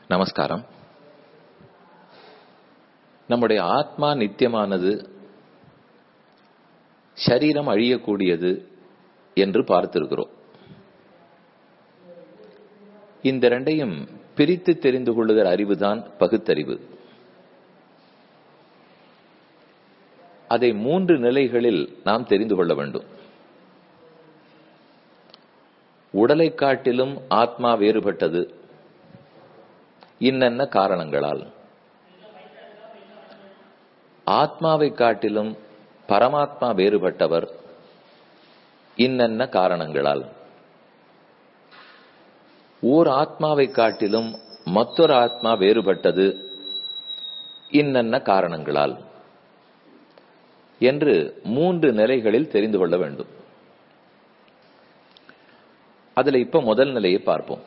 நமஸ்காரம் நம்முடைய ஆத்மா நித்தியமானது சரீரம் அழியக்கூடியது என்று பார்த்திருக்கிறோம் இந்த ரெண்டையும் பிரித்து தெரிந்து கொள்ளுதல் அறிவுதான் பகுத்தறிவு அதை மூன்று நிலைகளில் நாம் தெரிந்து கொள்ள வேண்டும் உடலை காட்டிலும் ஆத்மா வேறுபட்டது இன்னென்ன காரணங்களால் ஆத்மாவை காட்டிலும் பரமாத்மா வேறுபட்டவர் இன்னென்ன காரணங்களால் ஓர் ஆத்மாவை காட்டிலும் மற்றொரு ஆத்மா வேறுபட்டது இன்னென்ன காரணங்களால் என்று மூன்று நிலைகளில் தெரிந்து கொள்ள வேண்டும் அதுல இப்ப முதல் நிலையை பார்ப்போம்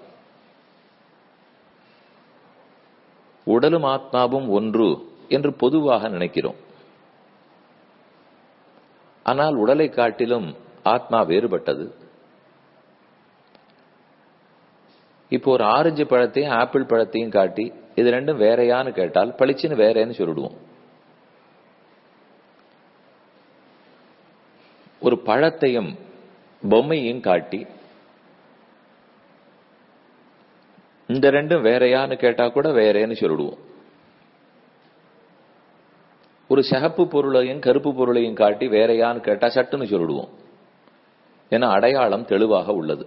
உடலும் ஆத்மாவும் ஒன்று என்று பொதுவாக நினைக்கிறோம் ஆனால் உடலை காட்டிலும் ஆத்மா வேறுபட்டது இப்போ ஒரு ஆரஞ்சு பழத்தையும் ஆப்பிள் பழத்தையும் காட்டி இது ரெண்டும் வேறையான்னு கேட்டால் பளிச்சுன்னு வேறேன்னு சொல்லிடுவோம் ஒரு பழத்தையும் பொம்மையும் காட்டி இந்த ரெண்டும் வேறையான்னு கேட்டா கூட வேறேன்னு சொல்லிடுவோம் ஒரு சிகப்பு பொருளையும் கருப்பு பொருளையும் காட்டி வேறையான்னு கேட்டா சட்டுன்னு சொல்லிடுவோம் ஏன்னா அடையாளம் தெளிவாக உள்ளது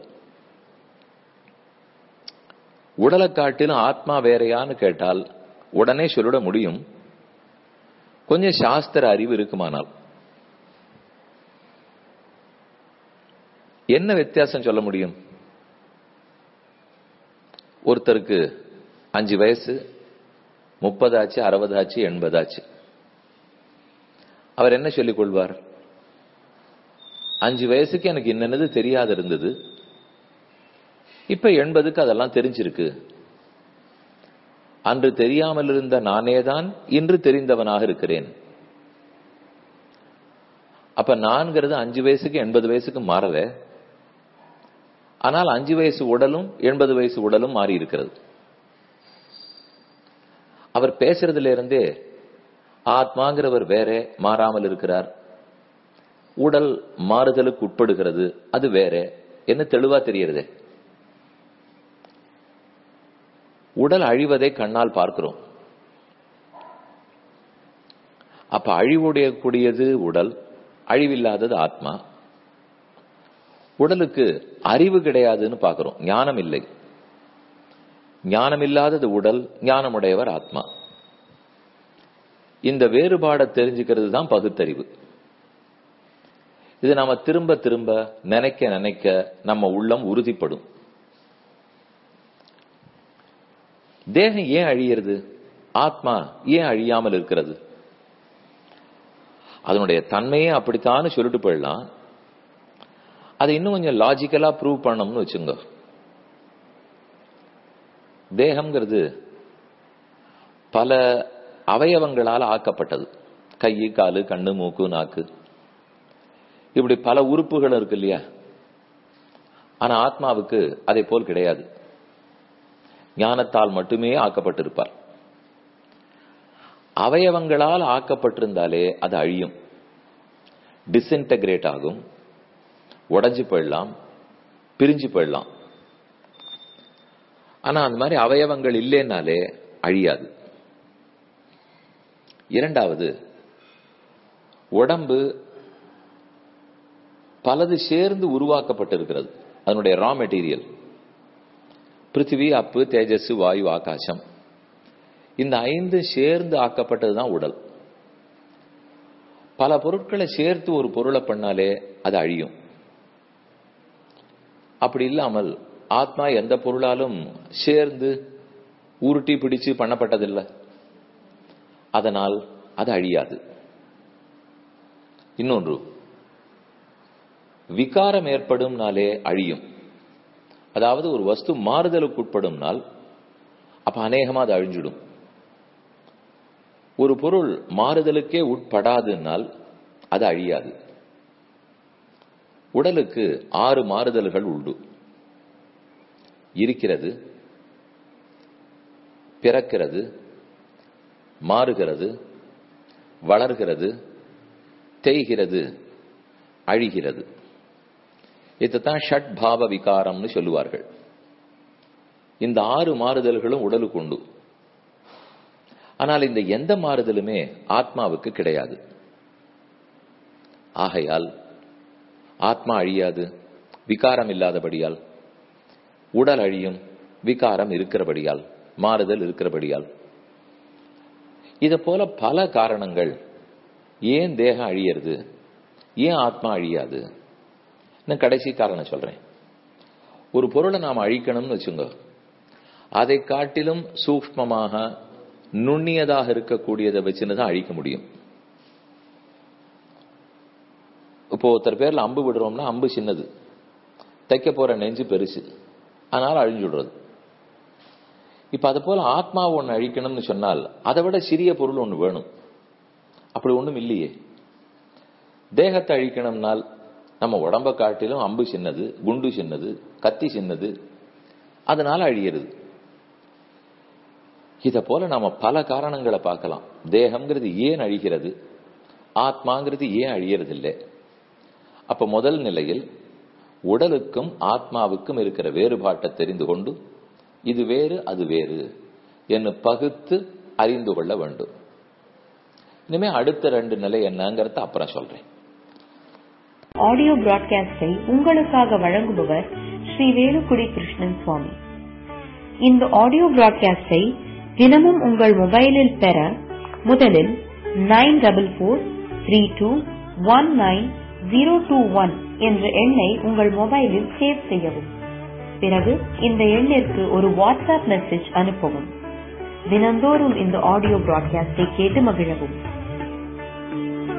உடலை காட்டிலும் ஆத்மா வேறையான்னு கேட்டால் உடனே சொல்லிட முடியும் கொஞ்சம் சாஸ்திர அறிவு இருக்குமானால் என்ன வித்தியாசம் சொல்ல முடியும் ஒருத்தருக்கு அஞ்சு வயசு முப்பதாச்சு அறுபதாச்சு எண்பதாச்சு அவர் என்ன சொல்லிக் கொள்வார் அஞ்சு வயசுக்கு எனக்கு என்னென்னது தெரியாது இருந்தது இப்ப எண்பதுக்கு அதெல்லாம் தெரிஞ்சிருக்கு அன்று தெரியாமல் இருந்த நானேதான் இன்று தெரிந்தவனாக இருக்கிறேன் அப்ப நான்கிறது அஞ்சு வயசுக்கு எண்பது வயசுக்கு மாறல ஆனால் அஞ்சு வயசு உடலும் எண்பது வயசு உடலும் மாறி இருக்கிறது அவர் பேசுறதுல இருந்தே ஆத்மாங்கிறவர் வேற மாறாமல் இருக்கிறார் உடல் மாறுதலுக்கு உட்படுகிறது அது வேற என்ன தெளிவா தெரியறதே உடல் அழிவதை கண்ணால் பார்க்கிறோம் அப்ப அழிவுடைய கூடியது உடல் அழிவில்லாதது ஆத்மா உடலுக்கு அறிவு கிடையாதுன்னு பாக்குறோம் ஞானம் இல்லை ஞானம் இல்லாதது உடல் ஞானமுடையவர் ஆத்மா இந்த வேறுபாடை தெரிஞ்சுக்கிறது தான் பகுத்தறிவு இது நாம திரும்ப திரும்ப நினைக்க நினைக்க நம்ம உள்ளம் உறுதிப்படும் தேகம் ஏன் அழியிறது ஆத்மா ஏன் அழியாமல் இருக்கிறது அதனுடைய தன்மையே அப்படித்தான்னு சொல்லிட்டு போயிடலாம் அதை இன்னும் கொஞ்சம் லாஜிக்கலா ப்ரூவ் பண்ணணும்னு வச்சுங்க தேகம்ங்கிறது பல அவயவங்களால் ஆக்கப்பட்டது கை காலு கண்ணு மூக்கு நாக்கு இப்படி பல உறுப்புகள் இருக்கு இல்லையா ஆனா ஆத்மாவுக்கு அதை போல் கிடையாது ஞானத்தால் மட்டுமே ஆக்கப்பட்டிருப்பார் அவயவங்களால் ஆக்கப்பட்டிருந்தாலே அது அழியும் டிஸ்இன்டகிரேட் ஆகும் உடஞ்சு போயிடலாம் பிரிஞ்சு போயிடலாம் ஆனா அந்த மாதிரி அவயவங்கள் இல்லைன்னாலே அழியாது இரண்டாவது உடம்பு பலது சேர்ந்து உருவாக்கப்பட்டிருக்கிறது அதனுடைய ரா மெட்டீரியல் பிருத்திவி அப்பு தேஜஸ் வாயு ஆகாசம் இந்த ஐந்து சேர்ந்து ஆக்கப்பட்டதுதான் உடல் பல பொருட்களை சேர்த்து ஒரு பொருளை பண்ணாலே அது அழியும் அப்படி இல்லாமல் ஆத்மா எந்த பொருளாலும் சேர்ந்து உருட்டி பிடிச்சு பண்ணப்பட்டதில்லை அதனால் அது அழியாது இன்னொன்று விகாரம் ஏற்படும்னாலே அழியும் அதாவது ஒரு வஸ்து மாறுதலுக்கு உட்படும்னால் அப்ப அநேகமா அது அழிஞ்சிடும் ஒரு பொருள் மாறுதலுக்கே உட்படாதுனால் அது அழியாது உடலுக்கு ஆறு மாறுதல்கள் உண்டு இருக்கிறது பிறக்கிறது மாறுகிறது வளர்கிறது தேய்கிறது அழிகிறது இதுதான் ஷட் பாவ விகாரம்னு சொல்லுவார்கள் இந்த ஆறு மாறுதல்களும் உடலுக்கு உண்டு ஆனால் இந்த எந்த மாறுதலுமே ஆத்மாவுக்கு கிடையாது ஆகையால் ஆத்மா அழியாது விகாரம் இல்லாதபடியால் உடல் அழியும் விகாரம் இருக்கிறபடியால் மாறுதல் இருக்கிறபடியால் இதை போல பல காரணங்கள் ஏன் தேகம் அழியறது ஏன் ஆத்மா அழியாது நான் கடைசி காரணம் சொல்றேன் ஒரு பொருளை நாம் அழிக்கணும்னு வச்சுங்க அதை காட்டிலும் சூக்மமாக நுண்ணியதாக இருக்கக்கூடியதை வச்சுன்னு தான் அழிக்க முடியும் இப்போ ஒருத்தர் பேர்ல அம்பு விடுறோம்னா அம்பு சின்னது தைக்க போற நெஞ்சு பெருசு அதனால அழிஞ்சுடுறது இப்ப அது போல ஆத்மாவை ஒண்ணு அழிக்கணும்னு சொன்னால் அதை விட சிறிய பொருள் ஒண்ணு வேணும் அப்படி ஒண்ணும் இல்லையே தேகத்தை அழிக்கணும்னால் நம்ம உடம்ப காட்டிலும் அம்பு சின்னது குண்டு சின்னது கத்தி சின்னது அதனால அழியிறது இத போல நாம பல காரணங்களை பார்க்கலாம் தேகம்ங்கிறது ஏன் அழிகிறது ஆத்மாங்கிறது ஏன் அழியறது இல்லை அப்ப முதல் நிலையில் உடலுக்கும் ஆத்மாவுக்கும் இருக்கிற வேறுபாட்டை தெரிந்து கொண்டு இது வேறு அது வேறு என்று பகுத்து அறிந்து கொள்ள வேண்டும் இனிமே அடுத்த ரெண்டு நிலை என்னங்கிறத அப்புறம் சொல்றேன் ஆடியோ பிராட்காஸ்டை உங்களுக்காக வழங்குபவர் ஸ்ரீ வேலுக்குடி கிருஷ்ணன் சுவாமி இந்த ஆடியோ பிராட்காஸ்டை தினமும் உங்கள் மொபைலில் பெற முதலில் nine double four three two one nine zero two one என்ற எண்ணை உங்கள் மொபைலில் சேவ் செய்யவும் பிறகு இந்த எண்ணிற்கு ஒரு வாட்ஸ்அப் மெசேஜ் அனுப்பவும் தினந்தோறும் இந்த ஆடியோ பிராட்காஸ்டை கேட்டு மகிழவும்